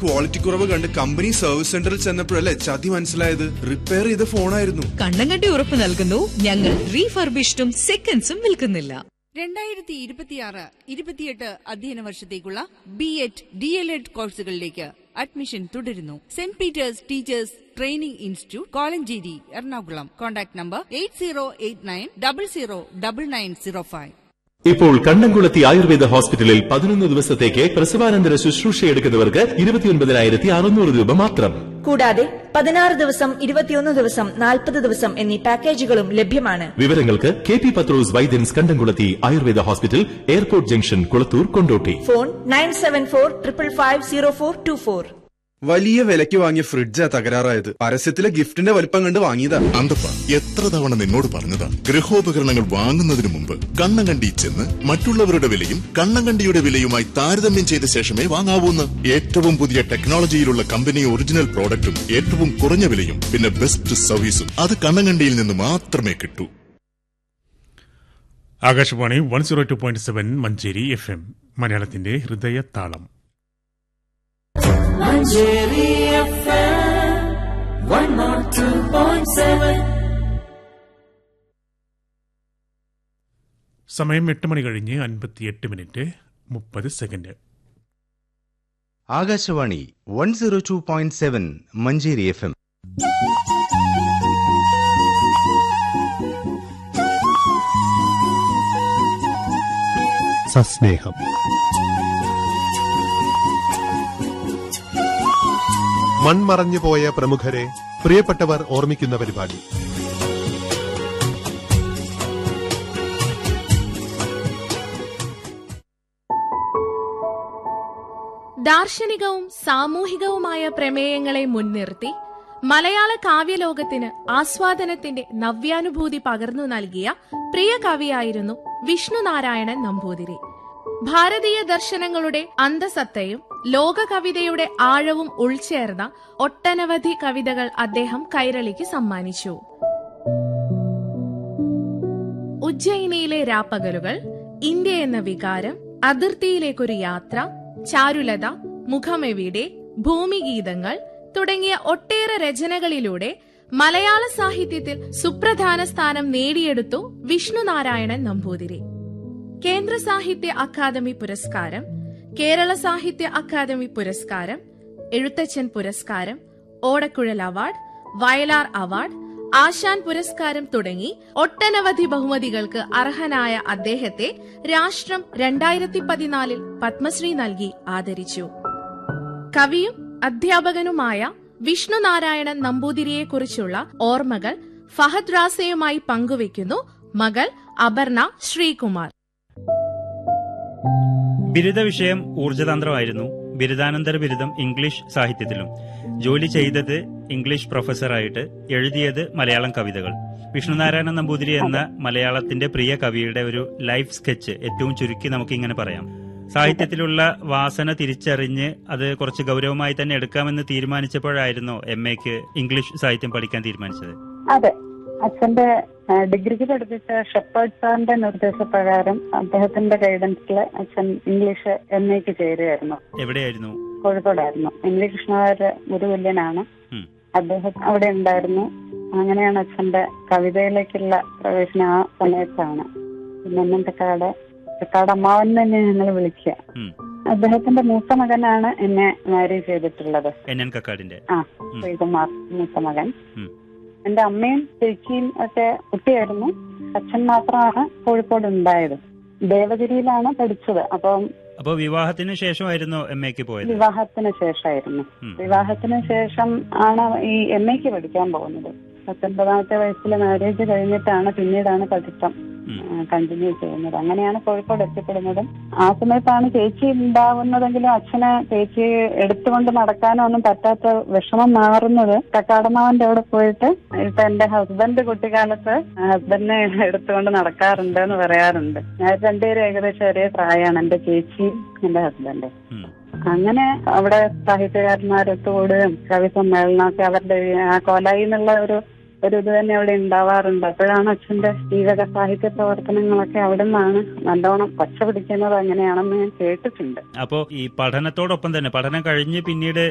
Quality കുറവ് കണ്ട് company service സെന്ററിൽ ചെന്നപ്പോഴല്ലേ ചതി മനസ്സിലായത് റിപ്പയർ ചെയ്ത ഫോണായിരുന്നു കണ്ണങ്കണ്ടി ഉറപ്പ് നൽകുന്നു ഞങ്ങൾ റീഫർബിഷ്ഡും സെക്കൻഡ്സും വിൽക്കുന്നില്ല രണ്ടായിരത്തി ഇരുപത്തിയാറ് ഇരുപത്തിയെട്ട് അധ്യയന വർഷത്തേക്കുള്ള B Ed D El Ed കോഴ്സുകളിലേക്ക് അഡ്മിഷൻ തുടരുന്നു Saint Peter's Teachers Training Institute Kolenchery Ernakulam contact number eight zero eight nine double zero double nine zero five ഇപ്പോൾ കണ്ണംകുളത്തി ആയുർവേദ ഹോസ്പിറ്റലിൽ പതിനൊന്ന് ദിവസത്തേക്ക് പ്രസവാനന്തര ശുശ്രൂഷ എടുക്കുന്നവർക്ക് ഇരുപത്തിയൊൻപതിനായിരത്തി അറുന്നൂറ് രൂപ മാത്രം കൂടാതെ പതിനാറ് ദിവസം ഇരുപത്തിയൊന്ന് ദിവസം നാൽപ്പത് ദിവസം എന്നീ പാക്കേജുകളും ലഭ്യമാണ് വിവരങ്ങൾക്ക് K P Pathros Vaidyan's Kandamkulathy Ayurveda hospital airport junction Kulathur Kondotty phone nine seven four triple five zero four two four വലിയ വിലയ്ക്ക് വാങ്ങിയ ഫ്രിഡ്ജാ തകരാറായത് പരസ്യത്തിലെ ഗിഫ്റ്റിന്റെ വലിപ്പം കണ്ട് വാങ്ങിയതാ അന്തപ്പ എത്ര തവണ നിന്നോട് പറഞ്ഞതാ ഗൃഹോപകരണങ്ങൾ വാങ്ങുന്നതിന് മുമ്പ് കണ്ണങ്കണ്ടി ചെന്ന് മറ്റുള്ളവരുടെ വിലയും കണ്ണങ്കണ്ടിയുടെ വിലയുമായി താരതമ്യം ചെയ്ത ശേഷമേ വാങ്ങാവൂന്ന് ഏറ്റവും പുതിയ ടെക്നോളജിയിലുള്ള കമ്പനി ഒറിജിനൽ പ്രോഡക്റ്റും ഏറ്റവും കുറഞ്ഞ വിലയും പിന്നെ ബെസ്റ്റ് സർവീസും അത് കണ്ണങ്കണ്ടിയിൽ നിന്ന് മാത്രമേ കിട്ടൂ Akashvani one zero two point seven Manjeri F M മലയാളത്തിന്റെ ഹൃദയത്താളം സമയം എട്ട് മണി കഴിഞ്ഞ് അൻപത്തിയെട്ട് മിനിറ്റ് മുപ്പത് second Akashvani one zero two point seven Manjeri F M സസ്നേഹം മൺമറഞ്ഞു പോയ പ്രമുഖരെ പ്രിയപ്പെട്ടവർ ഓർമ്മിക്കുന്ന പരിപാടി ദാർശനികവും സാമൂഹികവുമായ പ്രമേയങ്ങളെ മുൻനിർത്തി മലയാള കാവ്യലോകത്തിന് ആസ്വാദനത്തിന്റെ നവ്യാനുഭൂതി പകർന്നു നൽകിയ പ്രിയ കവിയായിരുന്നു വിഷ്ണുനാരായണൻ നമ്പൂതിരി ഭാരതീയ ദർശനങ്ങളുടെ അന്തസത്തയും ലോക കവിതയുടെ ആഴവും ഉൾച്ചേർന്ന ഒട്ടനവധി കവിതകൾ അദ്ദേഹം കൈരളിക്ക് സമ്മാനിച്ചു ഉജ്ജയിനിയിലെ രാപ്പകലുകൾ ഇന്ത്യ എന്ന വികാരം അതിർത്തിയിലേക്കൊരു യാത്ര ചാരുലത മുഖമെവിടെ ഭൂമിഗീതങ്ങൾ തുടങ്ങിയ ഒട്ടേറെ രചനകളിലൂടെ മലയാള സാഹിത്യത്തിൽ സുപ്രധാന സ്ഥാനം നേടിയെടുത്തു വിഷ്ണുനാരായണൻ നമ്പൂതിരി കേന്ദ്ര സാഹിത്യ അക്കാദമി പുരസ്കാരം കേരള സാഹിത്യ അക്കാദമി പുരസ്കാരം എഴുത്തച്ഛൻ പുരസ്കാരം ഓടക്കുഴൽ അവാർഡ് വയലാർ അവാർഡ് ആശാൻ പുരസ്കാരം തുടങ്ങി ഒട്ടനവധി ബഹുമതികൾക്ക് അർഹനായ അദ്ദേഹത്തെ രാഷ്ട്രം രണ്ടായിരത്തി പതിനാലിൽ പത്മശ്രീ നൽകി ആദരിച്ചു കവിയും അധ്യാപകനുമായ വിഷ്ണുനാരായണൻ നമ്പൂതിരിയെക്കുറിച്ചുള്ള ഓർമ്മകൾ ഫഹദ് റാസയുമായി പങ്കുവയ്ക്കുന്നു മകൾ അപർണ ശ്രീകുമാർ ബിരുദ വിഷയം ഊർജതന്ത്രമായിരുന്നു ബിരുദാനന്തര ബിരുദം ഇംഗ്ലീഷ് സാഹിത്യത്തിലും ജോലി ചെയ്തത് ഇംഗ്ലീഷ് പ്രൊഫസറായിട്ട് എഴുതിയത് മലയാളം കവിതകൾ വിഷ്ണുനാരായണ നമ്പൂതിരി എന്ന മലയാളത്തിന്റെ പ്രിയ കവിയുടെ ഒരു ലൈഫ് സ്കെച്ച് ഏറ്റവും ചുരുക്കി നമുക്ക് ഇങ്ങനെ പറയാം സാഹിത്യത്തിലുള്ള വാസന തിരിച്ചറിഞ്ഞ് അത് കുറച്ച് ഗൗരവമായി തന്നെ എടുക്കാമെന്ന് തീരുമാനിച്ചപ്പോഴായിരുന്നു എം എക്ക് ഇംഗ്ലീഷ് സാഹിത്യം പഠിക്കാൻ തീരുമാനിച്ചത് അതെ അച്ഛന്റെ ആ, ഡിഗ്രിക്ക് പഠിപ്പിച്ച ഷെപ്പേർഡ് സാറിന്റെ നിർദ്ദേശപ്രകാരം അദ്ദേഹത്തിന്റെ ഗൈഡൻസിൽ അച്ഛൻ ഇംഗ്ലീഷ് എം എക്ക് ചേരുകയായിരുന്നു എവിടെയായിരുന്നു കോഴിക്കോടായിരുന്നു എം വി കൃഷ്ണവാര്യ ഗുരുതുല്യനാണ് ഉം. അദ്ദേഹം അവിടെ ഉണ്ടായിരുന്നു അങ്ങനെയാണ് അച്ഛന്റെ കവിതയിലേക്കുള്ള പ്രവേശനം ആ സമയത്താണ് പിന്നെ എന്നെ തെക്കാട് തെക്കാട് അമ്മാവൻ തന്നെ ഞങ്ങൾ വിളിക്കുക ഉം. അദ്ദേഹത്തിന്റെ മൂത്ത മകനാണ് എന്നെ മാരേജ് ചെയ്തിട്ടുള്ളത് എൻ എൻ കക്കാടിന്റെ ആ ഉം. ശ്രീകുമാർ മൂത്ത മകൻ ഉം. എന്റെ അമ്മയും ചേച്ചിയും ഒക്കെ കുട്ടിയായിരുന്നു അച്ഛൻ മാത്രമാണ് കോഴിക്കോട് ഉണ്ടായത് ദേവഗിരിയിലാണ് പഠിച്ചത് അപ്പം അപ്പൊ വിവാഹത്തിന് ശേഷമായിരുന്നു എം എക്ക് പോയത് വിവാഹത്തിന് ശേഷമായിരുന്നു ഉം. വിവാഹത്തിന് ശേഷം ആണ് ഈ എം എക്ക് പഠിക്കാൻ പോകുന്നത് പത്തൊൻപതാമത്തെ വയസ്സിൽ മാരേജ് കഴിഞ്ഞിട്ടാണ് പിന്നീടാണ് പഠിത്തം ഉം. കണ്ടിന്യൂ ചെയ്യുന്നത് അങ്ങനെയാണ് കോഴിക്കോട് എത്തിപ്പെടുന്നതും ആ സമയത്താണ് ചേച്ചി ഉണ്ടാവുന്നതെങ്കിലും അച്ഛനെ ചേച്ചി എടുത്തുകൊണ്ട് നടക്കാനോ ഒന്നും പറ്റാത്ത വിഷമം മാറുന്നത് കക്കാടമാവന്റെ അവിടെ പോയിട്ട് ഇപ്പൊ എന്റെ ഹസ്ബൻഡ് കുട്ടിക്കാലത്ത് ഹസ്ബൻഡിനെ എടുത്തുകൊണ്ട് നടക്കാറുണ്ട് എന്ന് പറയാറുണ്ട് ഞാൻ രണ്ടുപേരും ഏകദേശം ഒരേ പ്രായമാണ് എന്റെ ചേച്ചിയും എന്റെ ഹസ്ബൻഡും ഉം. അങ്ങനെ അവിടെ സാഹിത്യകാരന്മാരൊത്ത് കൂടുകയും കവി സമ്മേളനമൊക്കെ അവരുടെ ഈ ആ കോലായി എന്നുള്ള ഒരു ഒരു ഇത് തന്നെ അവിടെ ഉണ്ടാവാറുണ്ട് അപ്പോഴാണ് അച്ഛന്റെ ജീവക സാഹിത്യ പ്രവർത്തനങ്ങളൊക്കെ അവിടെ നിന്നാണ് നല്ലോണം പച്ച പിടിക്കുന്നത് അങ്ങനെയാണെന്ന് ഞാൻ കേട്ടിട്ടുണ്ട് അപ്പോ ഈ പഠനത്തോടൊപ്പം തന്നെ പഠനം കഴിഞ്ഞ് പിന്നീട്